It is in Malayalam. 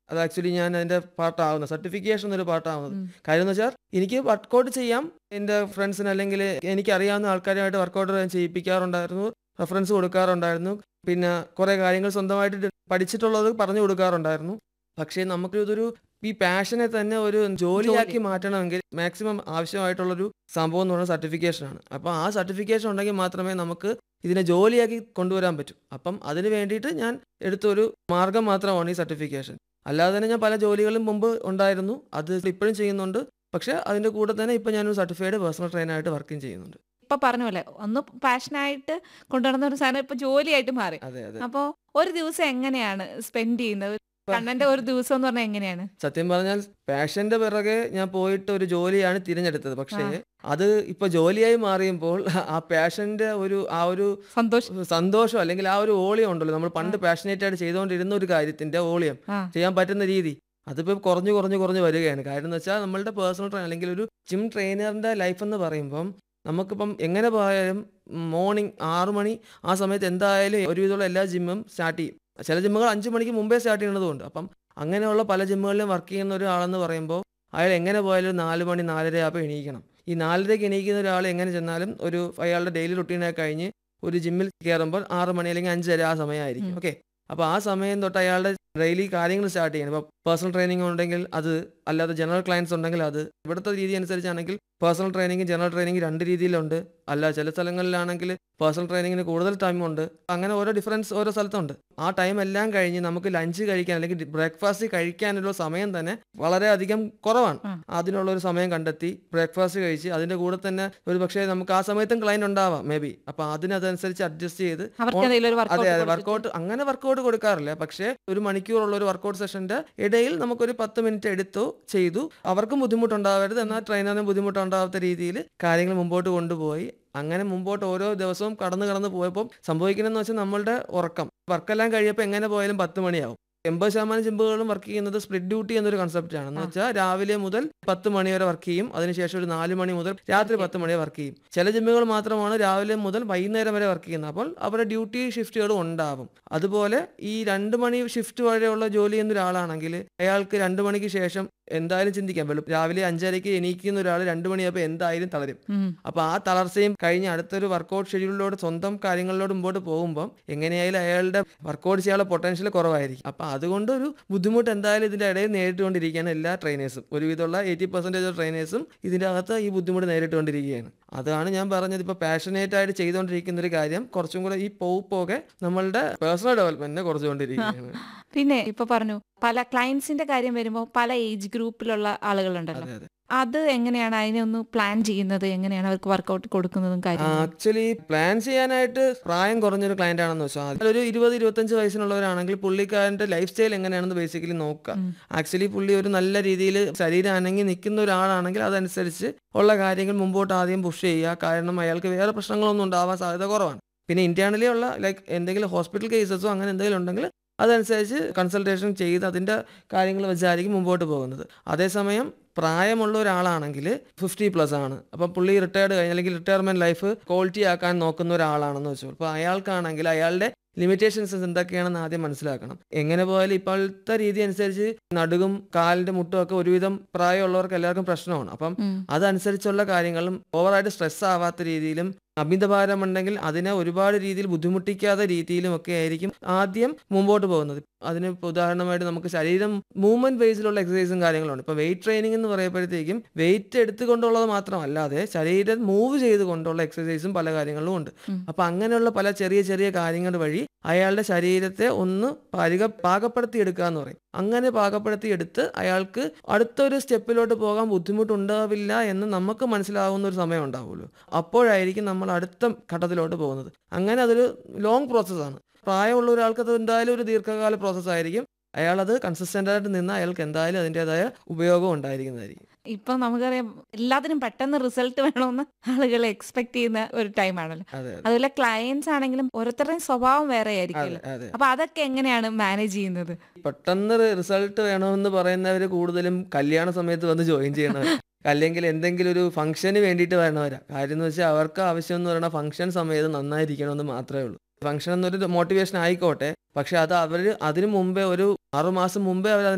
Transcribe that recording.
അത് ആക്ച്വലി ഞാൻ അതിന്റെ പാർട്ടാവുന്നത് സർട്ടിഫിക്കേഷൻ എന്നൊരു പാർട്ടാവുന്നത് ഉം. കാര്യം എന്ന് വെച്ചാൽ എനിക്ക് വർക്കൗട്ട് ചെയ്യാം എൻ്റെ ഫ്രണ്ട്സിന് അല്ലെങ്കിൽ എനിക്ക് അറിയാവുന്ന ആൾക്കാരുമായിട്ട് വർക്കൗട്ട് ഞാൻ ചെയ്യിപ്പിക്കാറുണ്ടായിരുന്നു റെഫറൻസ് കൊടുക്കാറുണ്ടായിരുന്നു പിന്നെ കുറേ കാര്യങ്ങൾ സ്വന്തമായിട്ട് ഡി- പഠിച്ചിട്ടുള്ളത് പറഞ്ഞു കൊടുക്കാറുണ്ടായിരുന്നു പക്ഷേ നമുക്ക് ഇതൊരു ഈ പാഷനെ തന്നെ ഒരു ജോലിയാക്കി മാറ്റണമെങ്കിൽ മാക്സിമം ആവശ്യമായിട്ടുള്ളൊരു സംഭവം എന്ന് പറയുന്നത് സർട്ടിഫിക്കേഷനാണ് അപ്പോൾ ആ സർട്ടിഫിക്കേഷൻ ഉണ്ടെങ്കിൽ മാത്രമേ നമുക്ക് ഇതിനെ ജോലിയാക്കി കൊണ്ടുവരാൻ പറ്റും അപ്പം അതിന് വേണ്ടിയിട്ട് ഞാൻ എടുത്തൊരു മാർഗം മാത്രമാണ് ഈ സർട്ടിഫിക്കേഷൻ അല്ലാതെ തന്നെ ഞാൻ പല ജോലികളും മുമ്പ് ഉണ്ടായിരുന്നു അത് ഇപ്പോഴും ചെയ്യുന്നുണ്ട് പക്ഷേ അതിൻ്റെ കൂടെ തന്നെ ഇപ്പം ഞാനൊരു സർട്ടിഫൈഡ് പേഴ്സണൽ ട്രെയിനായിട്ട് വർക്കും ചെയ്യുന്നുണ്ട് ഇപ്പൊ പറഞ്ഞ പോലെ ഒന്ന് പാഷനായിട്ട് കൊണ്ടുനടന്ന ഒരു സാധനം ഇപ്പൊ ജോലിയായിട്ട് മാറി അതെ അതെ അപ്പോ ഒരു ദിവസം എങ്ങനെയാണ് സ്പെൻഡ് ചെയ്യുന്നത് കണ്ണന്റെ ഒരു ദിവസം എന്ന് പറഞ്ഞാൽ എങ്ങനെയാണ് സത്യം പറഞ്ഞാൽ പാഷന്റെ പിറകെ ഞാൻ പോയിട്ട് ഒരു ജോലിയാണ് തിരഞ്ഞെടുത്തത് പക്ഷേ ആ. അത് ഇപ്പൊ ജോലിയായി മാറിയപ്പോൾ ആ പാഷന്റെ ഒരു ആ ഒരു സന്തോഷം സന്തോഷം അല്ലെങ്കിൽ ആ ഒരു ഓളിയം ഉണ്ടല്ലോ നമ്മൾ പണ്ട് പാഷനേറ്റ് ആയിട്ട് ചെയ്തുകൊണ്ടിരുന്ന ഒരു കാര്യത്തിന്റെ ഓളിയം ആ ചെയ്യാൻ പറ്റുന്ന രീതി അതിപ്പോ കുറഞ്ഞു കുറഞ്ഞു കുറഞ്ഞു വരികയാണ് കാര്യം എന്ന് വെച്ചാൽ നമ്മളുടെ പേഴ്സണൽ ട്രെയിൻ അല്ലെങ്കിൽ ഒരു ജിം ട്രെയിനറിന്റെ ലൈഫ് എന്ന് പറയുമ്പം നമുക്കിപ്പം എങ്ങനെ പോയാലും മോർണിംഗ് ആറു മണി ആ സമയത്ത് എന്തായാലും ഒരുവിധമുള്ള എല്ലാ ജിമ്മും സ്റ്റാർട്ട് ചെയ്യും ചില ജിമ്മുകൾ അഞ്ച് മണിക്ക് മുമ്പേ സ്റ്റാർട്ട് ചെയ്യുന്നതുകൊണ്ട് അപ്പം അങ്ങനെയുള്ള പല ജിമ്മുകളിലും വർക്ക് ചെയ്യുന്ന ഒരാളെന്ന് പറയുമ്പോൾ അയാൾ എങ്ങനെ പോയാലും നാല് മണി നാലര ആകുമ്പോൾ എണീക്കണം ഈ നാലരയ്ക്ക് എണീക്കുന്ന ഒരാൾ എങ്ങനെ ചെന്നാലും ഒരു അയാളുടെ ഡെയിലി റുട്ടീനൊക്കെ കഴിഞ്ഞ് ഒരു ജിമ്മിൽ കയറുമ്പോൾ ആറ് മണി അല്ലെങ്കിൽ അഞ്ചര ആ സമയമായിരിക്കും ഉം. ഓക്കെ അപ്പോൾ ആ സമയം തൊട്ട് അയാളുടെ ഡെയിലി കാര്യങ്ങൾ സ്റ്റാർട്ട് ചെയ്യണം ഇപ്പോൾ പേഴ്സണൽ ട്രെയിനിങ് ഉണ്ടെങ്കിൽ അത് അല്ലാതെ ജനറൽ ക്ലയൻസ് ഉണ്ടെങ്കിൽ അത് ഇവിടുത്തെ രീതി അനുസരിച്ചാണെങ്കിൽ പേഴ്സണൽ ട്രെയിനിങ് ജനറൽ ട്രെയിനിങ് രണ്ട് രീതിയിലുണ്ട് അല്ല ചില സ്ഥലങ്ങളിലാണെങ്കിൽ പേഴ്സണൽ ട്രെയിനിങ്ങിന് കൂടുതൽ ടൈമുണ്ട് അങ്ങനെ ഓരോ ഡിഫറൻസ് ഓരോ സ്ഥലത്തുണ്ട് ആ ടൈം എല്ലാം കഴിഞ്ഞ് നമുക്ക് ലഞ്ച് കഴിക്കാൻ അല്ലെങ്കിൽ ബ്രേക്ക്ഫാസ്റ്റ് കഴിക്കാനുള്ള സമയം തന്നെ വളരെയധികം കുറവാണ് ആ. അതിനുള്ള ഒരു സമയം കണ്ടെത്തി ബ്രേക്ക്ഫാസ്റ്റ് കഴിച്ച് അതിന്റെ കൂടെ തന്നെ ഒരു പക്ഷേ നമുക്ക് ആ സമയത്തും ക്ലയൻറ്റ് ഉണ്ടാവാം മേ ബി അപ്പോൾ അതിനതനുസരിച്ച് അഡ്ജസ്റ്റ് ചെയ്ത് അവർക്ക് എന്തെങ്കിലും ഒരു അതെ അതെ വർക്കൗട്ട് വർക്കൗട്ട് അങ്ങനെ വർക്കൗട്ട് കൊടുക്കാറില്ല പക്ഷേ ഒരു മണിക്കൂറുള്ള ഒരു വർക്കൗട്ട് സെഷന്റെ ഇടയിൽ നമുക്കൊരു പത്ത് മിനിറ്റ് എടുത്തു ചെയ്തു അവർക്കും ബുദ്ധിമുട്ടുണ്ടാവരുത് എന്നാൽ ട്രെയിനറിനും ബുദ്ധിമുട്ടുണ്ടാവാത്ത രീതിയിൽ കാര്യങ്ങൾ മുമ്പോട്ട് കൊണ്ടുപോയി അങ്ങനെ മുമ്പോട്ട് ഓരോ ദിവസവും കടന്നു കടന്ന് പോയപ്പോൾ സംഭവിക്കുന്നതെന്ന് വെച്ചാൽ നമ്മളുടെ ഉറക്കം വർക്കെല്ലാം കഴിയപ്പോൾ എങ്ങനെ പോയാലും പത്ത് മണിയാവും എൺപത് ശതമാനം ജിമ്പുകളും വർക്ക് ചെയ്യുന്നത് സ്പ്ലിറ്റ് ഡ്യൂട്ടി എന്നൊരു കൺസെപ്റ്റ് ആണ് എന്ന് ആ. വെച്ചാൽ രാവിലെ മുതൽ പത്ത് മണി വരെ വർക്ക് ചെയ്യും അതിനുശേഷം ഒരു നാല് മണി മുതൽ രാത്രി പത്ത് മണി വരെ വർക്ക് ചെയ്യും ചില ജിമ്മുകൾ മാത്രമാണ് രാവിലെ മുതൽ വൈകുന്നേരം വരെ വർക്ക് ചെയ്യുന്നത് അപ്പോൾ അവരുടെ ഡ്യൂട്ടി ഷിഫ്റ്റുകളും ഉണ്ടാവും അതുപോലെ ഈ രണ്ട് മണി ഷിഫ്റ്റ് വരെയുള്ള ജോലി ചെയ്യുന്ന ഒരാളാണെങ്കിൽ അയാൾക്ക് രണ്ട് മണിക്ക് ശേഷം എന്തായാലും ചിന്തിക്കാം വെളുപ്പ് രാവിലെ അഞ്ചരയ്ക്ക് എണീക്കുന്ന ഒരാൾ രണ്ട് മണിയാകുമ്പോൾ എന്തായാലും തളരും അപ്പോൾ ആ തളർച്ചയും കഴിഞ്ഞ് അടുത്തൊരു വർക്കൗട്ട് ഷെഡ്യൂളിലോട് സ്വന്തം കാര്യങ്ങളിലോട് മുമ്പോട്ട് പോകുമ്പോൾ എങ്ങനെയായാലും അയാളുടെ വർക്കൗട്ട് ചെയ്യാനുള്ള പൊട്ടൻഷ്യൽ കുറവായിരിക്കും അപ്പോൾ അതുകൊണ്ട് ഒരു ബുദ്ധിമുട്ട് എന്തായാലും ഇതിൻ്റെ ഇടയിൽ നേരിട്ടുകൊണ്ടിരിക്കുകയാണ് എല്ലാ ട്രെയിനേഴ്സും ഒരുവിധമുള്ള എയ്റ്റി പെർസെൻറ്റേജ് ഓഫ് ട്രെയിനേഴ്സും ഇതിൻ്റെ അകത്ത് ഈ ബുദ്ധിമുട്ട് നേരിട്ടുകൊണ്ടിരിക്കുകയാണ് അതാണ് ഞാൻ പറഞ്ഞത് ഇപ്പോൾ പാഷനേറ്റ് ആയിട്ട് ചെയ്തുകൊണ്ടിരിക്കുന്ന ഒരു കാര്യം കുറച്ചും കൂടെ ഈ പോകെ പോകെ നമ്മളുടെ പേഴ്സണൽ ഡെവലപ്മെന്റിനെ കുറച്ചുകൊണ്ടിരിക്കുകയാണ് പിന്നെ ഇപ്പൊ പറഞ്ഞു പല ക്ലയൻസിന്റെ കാര്യം വരുമ്പോൾ പല ഏജ് ഗ്രൂപ്പിലുള്ള ആളുകളുണ്ടല്ലോ അതെ അതെ അത് എങ്ങനെയാണ് അതിനെ ഒന്ന് പ്ലാൻ ചെയ്യുന്നത് എങ്ങനെയാണ് അവർക്ക് വർക്കൗട്ട് കൊടുക്കുന്നതും കാര്യങ്ങളും ആക്ച്വലി പ്ലാൻ ചെയ്യാനായിട്ട് പ്രായം കുറഞ്ഞൊരു ക്ലയന്റ് ആണെന്ന് വെച്ചാൽ ഒരു ഇരുപത് ഇരുപത്തഞ്ച് വയസ്സിനുള്ളവരാണെങ്കിൽ പുള്ളിക്കാരന്റെ ലൈഫ് സ്റ്റൈൽ എങ്ങനെയാണെന്ന് ബേസിക്കലി നോക്കുക ഉം. ആക്ച്വലി പുള്ളി ഒരു നല്ല രീതിയിൽ ശരീരം അനങ്ങി നിൽക്കുന്ന ഒരാളാണെങ്കിൽ അതനുസരിച്ച് ഉള്ള കാര്യങ്ങൾ മുമ്പോട്ട് ആദ്യം പുഷ് ചെയ്യുക കാരണം അയാൾക്ക് വേറെ പ്രശ്നങ്ങളൊന്നും ഉണ്ടാവാൻ സാധ്യത കുറവാണ് പിന്നെ ഇന്റേണലി ഉള്ള ലൈക്ക് എന്തെങ്കിലും ഹോസ്പിറ്റൽ കേസസോ അങ്ങനെ എന്തെങ്കിലും ഉണ്ടെങ്കിൽ അതനുസരിച്ച് കൺസൾട്ടേഷൻ ചെയ്ത് അതിൻ്റെ കാര്യങ്ങൾ വെച്ചായിരിക്കും മുമ്പോട്ട് പോകുന്നത് അതേസമയം പ്രായമുള്ള ഒരാളാണെങ്കിൽ ഫിഫ്റ്റി പ്ലസ് ആണ് അപ്പം പുള്ളി റിട്ടയർഡ് കഴിഞ്ഞ് അല്ലെങ്കിൽ റിട്ടയർമെന്റ് ലൈഫ് ക്വാളിറ്റി ആക്കാൻ നോക്കുന്ന ഒരാളാണെന്ന് വെച്ചു അപ്പോൾ അയാൾക്കാണെങ്കിൽ അയാളുടെ ലിമിറ്റേഷൻസ് എന്തൊക്കെയാണെന്ന് ആദ്യം മനസ്സിലാക്കണം എങ്ങനെ പോയാലും ഇപ്പോഴത്തെ രീതി അനുസരിച്ച് നടുകും കാലിന്റെ മുട്ടും ഒക്കെ ഒരുവിധം പ്രായമുള്ളവർക്ക് എല്ലാവർക്കും പ്രശ്നമാണ് അപ്പം ഉം. അതനുസരിച്ചുള്ള കാര്യങ്ങളും ഓവറായിട്ട് സ്ട്രെസ് ആവാത്ത രീതിയിലും അമിതഭാരമുണ്ടെങ്കിൽ അതിനെ ഒരുപാട് രീതിയിൽ ബുദ്ധിമുട്ടിക്കാത്ത രീതിയിലും ഒക്കെ ആയിരിക്കും ആദ്യം മുമ്പോട്ട് പോകുന്നത് അതിന് ഇപ്പൊ ഉദാഹരണമായിട്ട് നമുക്ക് ശരീരം മൂവ്മെന്റ് ബേസിലുള്ള എക്സസൈസും കാര്യങ്ങളുണ്ട് ഇപ്പൊ വെയിറ്റ് ട്രെയിനിങ് എന്ന് പറയുമ്പോഴത്തേക്കും വെയിറ്റ് എടുത്തുകൊണ്ടുള്ളത് മാത്രമല്ലാതെ ശരീരം മൂവ് ചെയ്തുകൊണ്ടുള്ള എക്സസൈസും പല കാര്യങ്ങളും ഉണ്ട് ഉം. അപ്പൊ അങ്ങനെയുള്ള പല ചെറിയ ചെറിയ കാര്യങ്ങൾ വഴി അയാളുടെ ശരീരത്തെ ഒന്ന് പാരിക പാകപ്പെടുത്തി എടുക്കുക എന്ന് പറയും അങ്ങനെ പാകപ്പെടുത്തി എടുത്ത് അയാൾക്ക് അടുത്തൊരു സ്റ്റെപ്പിലോട്ട് പോകാൻ ബുദ്ധിമുട്ടുണ്ടാവില്ല എന്ന് നമുക്ക് മനസ്സിലാവുന്ന ഒരു സമയം ഉണ്ടാവുമല്ലോ അപ്പോഴായിരിക്കും നമ്മൾ അടുത്ത ഘട്ടത്തിലോട്ട് പോകുന്നത് അങ്ങനെ അതൊരു ലോങ് പ്രോസസ്സാണ് പ്രായമുള്ള ഒരാൾക്ക് അത് എന്തായാലും ഒരു ദീർഘകാല പ്രോസസ്സ് ആയിരിക്കും അയാൾ അത് കൺസിസ്റ്റന്റ് ആയിട്ട് നിന്ന് അയാൾക്ക് എന്തായാലും അതിൻ്റെതായ ഉപയോഗം ഉണ്ടായിരിക്കുന്നതായിരിക്കും ഇപ്പൊ നമുക്കറിയാം എല്ലാത്തിനും പെട്ടെന്ന് റിസൾട്ട് വേണമെന്ന് ആളുകൾ എക്സ്പെക്ട് ചെയ്യുന്ന ഒരു ടൈമാണല്ലോ അതെ അതുപോലെ ക്ലയൻസ് ആണെങ്കിലും ഓരോരുത്തരുടെയും സ്വഭാവം വേറെ അതെ ആയിരിക്കുമല്ലോ അതെ അപ്പൊ അതൊക്കെ എങ്ങനെയാണ് മാനേജ് ചെയ്യുന്നത് പെട്ടെന്ന് റിസൾട്ട് വേണമെന്ന് പറയുന്നവർ കൂടുതലും കല്യാണ സമയത്ത് വന്ന് ജോയിൻ ചെയ്യണവർ അല്ലെങ്കിൽ എന്തെങ്കിലും ഒരു ഫംഗ്ഷന് വേണ്ടിയിട്ട് വരണവരാ കാര്യം എന്ന് വെച്ചാൽ അവർക്ക് ആവശ്യം എന്ന് പറയുന്ന ഫംഗ്ഷൻ സമയത്ത് നന്നായിരിക്കണമെന്ന് മാത്രമേ ഉള്ളൂ ഫംഗ്ഷൻ എന്നൊരു മോട്ടിവേഷൻ ആയിക്കോട്ടെ പക്ഷെ അത് അവർ അതിനു മുമ്പേ ഒരു ആറുമാസം മുമ്പേ അവർ